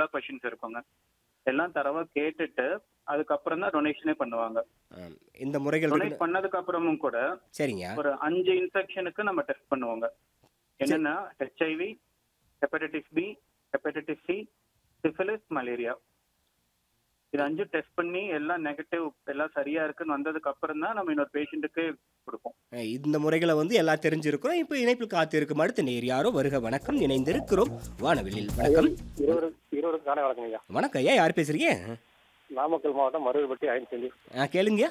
ஜென்ரலா கொஸ்டின்ஸ் இருக்குங்க எல்லாம் தரவா கேட்டுட்டு அதுக்கப்புறம் தான் டொனேஷனே பண்ணுவாங்க ஆம். இந்த முறைகள் இருக்கு டொனேட் பண்ணதுக்கு அப்புறமும் கூட சரிங்க ஒரு அஞ்சு இன்ஃபெக்ஷனுக்கு நம்ம டெஸ்ட் பண்ணுவோங்க என்னன்னா HIV hepatitis B hepatitis C syphilis malaria இது அஞ்சு டெஸ்ட் பண்ணி எல்லாம் நெகட்டிவ் எல்லாம் சரியா இருக்குன்னு வந்ததுக்கு அப்புறம் தான் நம்ம இன்னொரு பேஷண்ட்டுக்கு கொடுப்போம் அஹ் இந்த முறைகளை வந்து எல்லாம் தெரிஞ்சிருக்கிறோம் இப்போ இணைப்பில் காத்திருக்கும் அடுத்த நேர் யாரோ வருக வணக்கம் இணைந்திருக்கிறோம் வானவெளியில் வணக்கம் இருவரு இருவரு காலை வணக்கம் ஐயா வணக்கம் ஐயா யார் பேசுறீங்க நாமக்கல் மாவட்டம் மருதுபட்டி ஐந்து ஆ கேளுங்க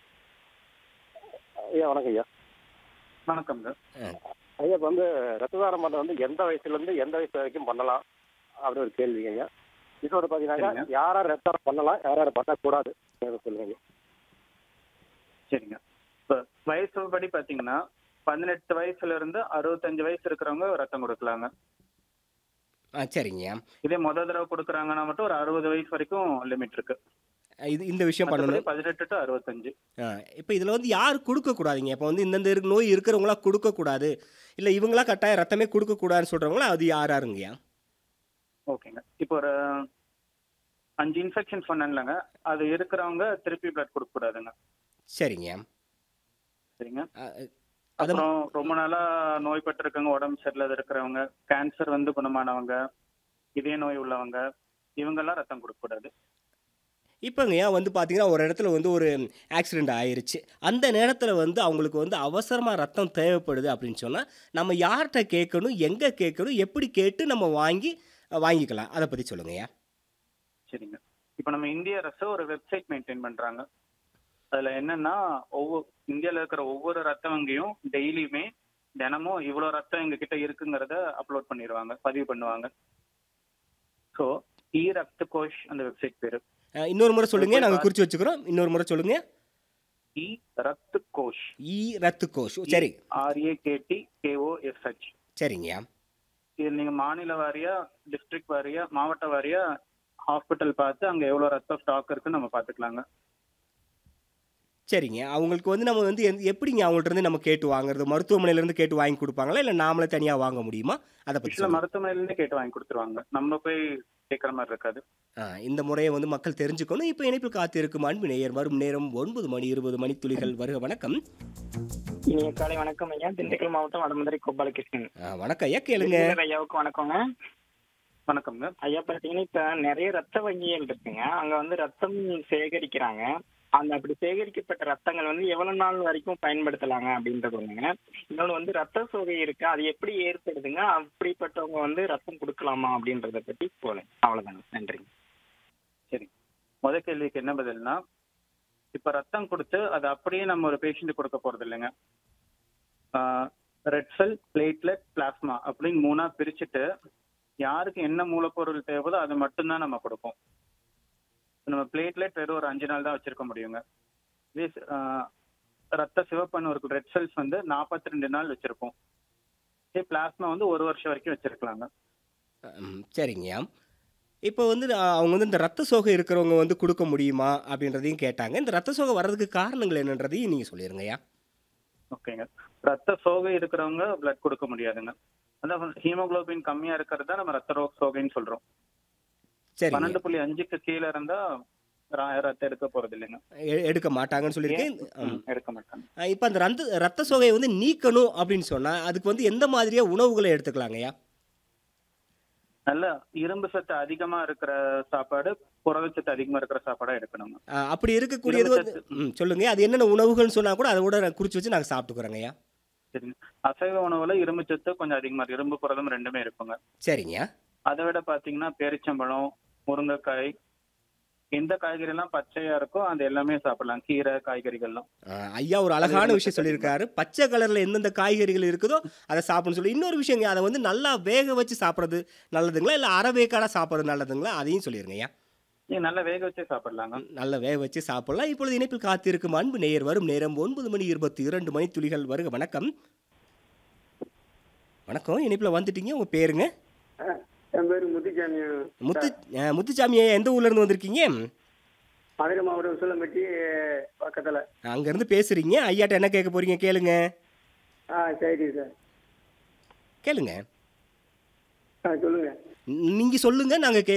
ஐயா வணக்கம் ஐயா வணக்கம்ங்க ஐயா இப்போ வந்து ரத்த தானம் பண்ண வந்து எந்த வயசுல இருந்து எந்த வயசு வரைக்கும் பண்ணலாம் அப்படி ஒரு கேள்விங்க ஐயா இதோட பாத்தீங்கன்னா சரிங்க. யார் யார் ரத்த தானம் பண்ணலாம் யார் யார் பண்ணக்கூடாது எனக்கு சொல்லுங்க சரிங்க இப்போ வயசு படி பாத்தீங்கன்னா பதினெட்டு வயசுல இருந்து அறுபத்தஞ்சு வயசு இருக்கிறவங்க ரத்தம் கொடுக்கலாங்க ஆ சரிங்க இதே முத தடவை கொடுக்குறாங்கன்னா மட்டும் ஒரு அறுபது வயசு வரைக்கும் லிமிட் இருக்கு அஹ் இது இந்த விஷயம் பண்ணணும் பதினெட்டு டு அறுபத்தஞ்சு இப்போ இதில் வந்து யார் கொடுக்கக்கூடாதுங்க இப்போ வந்து இந்தந்த இருக்கு நோய் இருக்கிறவங்களா கொடுக்கக்கூடாது இல்லை இவங்களா கட்டாயம் ரத்தமே கொடுக்கக்கூடாதுன்னு சொல்கிறவங்களா அது யார் யாருங்கய்யா ஓகேங்க இப்போ ஒரு அஞ்சு இன்ஃபெக்ஷன் சொன்னேன்லங்க அது இருக்கிறவங்க திருப்பி பிளட் கொடுக்க கூடாதுங்க சரிங்க சரிங்க அஹ் அது அப்புறம் ரொம்ப நாளா நோய்பட்டிருக்கவங்க உடம்பு சரியில்லாத இருக்கிறவங்க கேன்சர் வந்து குணமானவங்க இதய நோய் உள்ளவங்க இவங்கெல்லாம் ரத்தம் கொடுக்க கூடாது இப்போங்கய்யா வந்து பார்த்தீங்கன்னா ஒரு இடத்துல வந்து ஒரு ஆக்சிடெண்ட் ஆயிருச்சு அந்த நேரத்தில் வந்து அவங்களுக்கு வந்து அவசரமாக ரத்தம் தேவைப்படுது அப்படின்னு சொன்னால் நம்ம யார்கிட்ட கேட்கணும் எங்கே கேட்கணும் எப்படி கேட்டு நம்ம வாங்கி அஹ், வாங்கிக்கலாம் அதை பற்றி சொல்லுங்கய்யா சரிங்க இப்போ நம்ம இந்திய அரசு ஒரு வெப்சைட் மெயின்டைன் பண்றாங்க அதுல என்னன்னா ஒவ்வொரு இந்தியால இருக்கிற ஒவ்வொரு ரத்த வங்கியும் டெய்லியுமே தினமும் இவ்வளவு ரத்தம் எங்க கிட்ட இருக்குங்கிறத அப்லோட் பண்ணிடுவாங்க பதிவு பண்ணுவாங்க ஸோ இ ரத்த கோஷ் அந்த வெப்சைட் பேரு அஹ், இன்னொரு முறை சொல்லுங்க நாங்கள் குறித்து வச்சுக்கிறோம் இன்னொரு முறை சொல்லுங்க இ ரத்த கோஷ் இ ரத்து கோஷ் சரி ஆர்ஏகேடி கேஓஎஸ்ஹெச் சரிங்கய்யா இது நீங்க மாநில வாரியா டிஸ்ட்ரிக்ட் வாரியா மாவட்ட வாரியா ஹாஸ்பிட்டல் பார்த்து அங்க எவ்வளவு ரத்தம் ஸ்டாக் இருக்குன்னு நம்ம பாத்துக்கலாங்க சரிங்க அவங்களுக்கு வந்து நம்ம வந்து எந்த- எப்படிங்க அவங்கள்ட்ட இருந்து நம்ம கேட்டு வாங்குறது மருத்துவமனையில இருந்து கேட்டு வாங்கி கொடுப்பாங்களா இல்லை நாமளே தனியாக வாங்க முடியுமா அதை பற்றி ஆக்சுவலா மருத்துவமனையில இருந்தே கேட்டு வாங்கி கொடுத்துருவாங்க நம்ம போய் கேட்கற மாதிரி இருக்காது ஆ, இந்த முறையை வந்து மக்கள் தெரிஞ்சுக்கணும் இப்போ இணைப்பில் காத்திருக்கும் அன்பு நேயர் வரும் நேரம் ஒன்பது மணி இருபது மணி துளிகள் வருக வணக்கம் இனிய காலை வணக்கம் ஐயா திண்டுக்கல் மாவட்டம் வடமதுரை கோபாலகிருஷ்ணன் ஆ, வணக்கம் ஐயா கேளுங்க விருதுநகர் ஐயாவுக்கு வணக்கங்க வணக்கம்ங்க ஐயா பாத்தீங்கன்னா இப்ப நிறைய ரத்த வங்கிகள் இருக்குங்க அங்க வந்து ரத்தம் சேகரிக்கிறாங்க அந்த அப்படி சேகரிக்கப்பட்ட ரத்தங்கள் வந்து எவ்வளவு நாள் வரைக்கும் பயன்படுத்தலாங்க அப்படின்றது ஒண்ணுங்க இன்னொன்னு வந்து ரத்த சோகை இருக்கு அது எப்படி ஏற்படுதுங்க அப்படிப்பட்டவங்க வந்து ரத்தம் கொடுக்கலாமா அப்படின்றத பத்தி போல அவ்வளவுதாங்க நன்றிங்க சரி முத கேள்விக்கு என்ன பதில்னா இப்ப ரத்தம் கொடுத்து அது அப்படியே நம்ம ஒரு பேஷண்ட் கொடுக்க போறது இல்லைங்க ரெட் செல் பிளேட்லெட் பிளாஸ்மா அப்படின்னு மூணா பிரிச்சுட்டு யாருக்கு என்ன மூலப்பொருள் தேவையோ அது மட்டும்தான் நம்ம கொடுப்போம் நம்ம பிளேட்லெட் வெறும் ஒரு அஞ்சு நாள் தான் வச்சிருக்க முடியுங்க இதே ஆஹ், ரத்த சிவப்பணு இருக்கு ரெட் செல்ஸ் வந்து நாற்பத்தி ரெண்டு நாள் வச்சிருப்போம் இதே பிளாஸ்மா வந்து ஒரு வருஷம் வரைக்கும் வச்சிருக்கலாங்க ம், சரிங்கய்யா இப்போ வந்து ஆ, அவங்க வந்து இந்த ரத்த சோகை இருக்கிறவங்க வந்து கொடுக்க முடியுமா அப்படின்றதையும் கேட்டாங்க இந்த ரத்த சோகை வர்றதுக்கு காரணங்கள் என்னன்றதையும் நீங்கள் சொல்லிடுங்கய்யா ஓகேங்க ரத்த சோகை இருக்கிறவங்க பிளட் கொடுக்க முடியாதுங்க அதான் ஹீமோகுளோபின் கம்மியா இருக்கிறது தான் நம்ம ரத்த ரோக சோகைன்னு சொல்றோம் சரிங்க பன்னெண்டு புள்ளி அஞ்சுக்கு கீழே இருந்தா ர- ரத்தம் எடுக்க போறது இல்லைங்க எ- எடுக்க மாட்டாங்கன்னு சொல்லியிருக்கேன் ம். ம், எடுக்க மாட்டாங்க ஆ, இப்போ அந்த ரத்த ரத்த சோகையை வந்து நீக்கணும் அப்படின்னு சொன்னால் அதுக்கு வந்து எந்த மாதிரியா உணவுகளை எடுத்துக்கலாங்கய்யா நல்ல இரும்பு சத்து அதிகமா இருக்கிற சாப்பாடு புரதச்சத்து அதிகமா இருக்கிற சாப்பாடா எடுக்கணுங்க ஆ, அப்படி இருக்கக்கூடியது வந்து ம் சொல்லுங்க அது என்னென்ன உணவுகள்னு சொன்னால் கூட அதை கூட நான் குறித்து வச்சு நாங்கள் சாப்பிட்டுக்கிறோங்கய்யா சரிங்க அசைவ உணவுல இரும்பு சத்து கொஞ்சம் அதிகமா இருக்கு இரும்பு புரதம் ரெண்டுமே இருக்குங்க சரிங்க அதை விட பாத்தீங்கன்னா பேரிச்சம்பழம் முருங்கைக்காய் எந்த காய்கறி எல்லாம் பச்சையா இருக்கோ அது எல்லாமே சாப்பிடலாம் கீரை காய்கறிகள்லாம் ஆ, ஐயா ஒரு அழகான விஷயம் சொல்லியிருக்காரு பச்சை கலரில் எந்தெந்த காய்கறிகள் இருக்குதோ அதை சாப்பிடணும்னு சொல்லி இன்னொரு விஷயங்க அதை வந்து நல்லா வேக வச்சு சாப்பிட்றது நல்லதுங்களா இல்லை அரை வேக்காடாக சாப்பிட்றது நல்லதுங்களா அதையும் சொல்லிடுங்க ஐயா நீங்க நல்லா வேக வச்சே சாப்பிடலாங்க நல்ல வேக வச்சு சாப்பிடலாம் இப்பொழுது இணைப்பில் காத்திருக்கும் அன்பு நேயர் வரும் நேரம் ஒன்பது மணி இருபத்தி இரண்டு மணி துளிகள் வருக வணக்கம் வணக்கம் இணைப்பில் வந்துட்டீங்க உங்கள் பேருங்க என் பேர் முத்துசாமி முத்து ஆ, முத்துசாமி ஐயா எந்த ஊர்ல இருந்து வந்திருக்கீங்க மதுரை மாவட்டம் உசிலம்பட்டி பக்கத்தில் அங்கேருந்து பேசுகிறீங்க ஐயாட்ட என்ன கேட்க போகிறீங்க கேளுங்க ஆ சரி சார் கேளுங்க ஆ சொல்லுங்கள் நீங்கள் சொல்லுங்கள் நாங்கள் கே